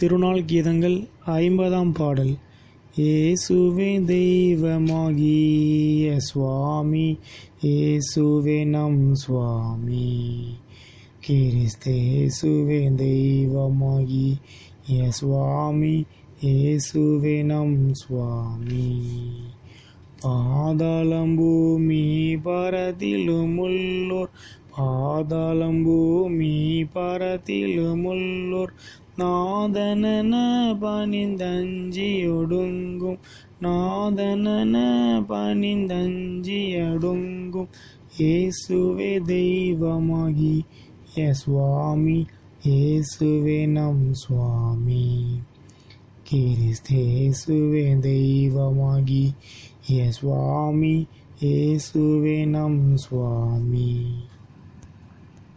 திருநாள் கீதங்கள் ஐம்பதாம் பாடல் ஏசுவே தெய்வமாகிய சுவாமி ஏசுவே நம் சுவாமி கிறிஸ்தேசுவே தெய்வமாகிய சுவாமி ஏசுவே நம் சுவாமி பாதாளம் பூமி பரத்திலுமுள்ளோர் பாதாளம் பூமி பரத்திலுமுள்ளோர் நாதனன பணிந்தஞ்சி ஒடுங்கும் நாதனன பணிந்தஞ்சி ஒடுங்கும் இயேசுவே தெய்வமாகி எ சுவாமி இயேசுவே நம் சுவாமி கிறிஸ்தேசுவே தெய்வமாகி எ சுவாமி இயேசுவே நம் சுவாமி